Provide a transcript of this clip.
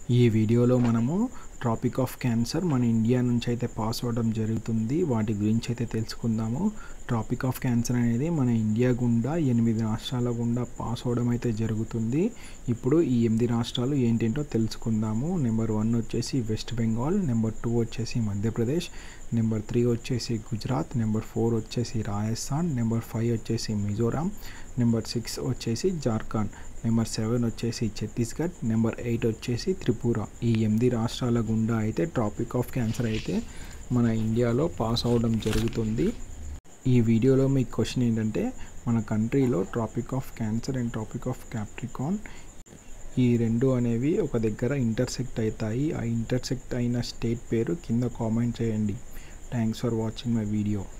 ఈ వీడియోలో మనము ట్రాపిక్ ఆఫ్ క్యాన్సర్ మన ఇండియా నుంచి అయితే పాస్ అవ్వడం జరుగుతుంది వాటి గురించి అయితే తెలుసుకుందాము ట్రాపిక్ ఆఫ్ క్యాన్సర్ అనేది మన ఇండియా గుండా ఎనిమిది రాష్ట్రాల గుండా పాస్ అవ్వడం అయితే జరుగుతుంది ఇప్పుడు ఈ ఎనిమిది రాష్ట్రాలు ఏంటేంటో తెలుసుకుందాము నెంబర్ వన్ వచ్చేసి వెస్ట్ బెంగాల్ నెంబర్ టూ వచ్చేసి మధ్యప్రదేశ్ నెంబర్ త్రీ వచ్చేసి గుజరాత్ నెంబర్ ఫోర్ వచ్చేసి రాజస్థాన్ నెంబర్ ఫైవ్ వచ్చేసి మిజోరాం నెంబర్ సిక్స్ వచ్చేసి జార్ఖండ్ నెంబర్ సెవెన్ వచ్చేసి ఛత్తీస్గఢ్ నెంబర్ ఎయిట్ వచ్చేసి త్రిపుర ఈ ఎనిమిది రాష్ట్రాల గుండా అయితే ట్రాపిక్ ఆఫ్ క్యాన్సర్ అయితే మన ఇండియాలో పాస్ అవడం జరుగుతుంది ఈ వీడియోలో మీ క్వశ్చన్ ఏంటంటే మన కంట్రీలో Tropic of Cancer and Tropic of Capricorn ఈ రెండు అనేవి ఒక దగ్గర ఇంటర్సెక్ట్ అవుతాయి ఆ ఇంటర్సెక్ట్ అయిన స్టేట్ పేరు కింద కామెంట్ చేయండి thanks for watching my video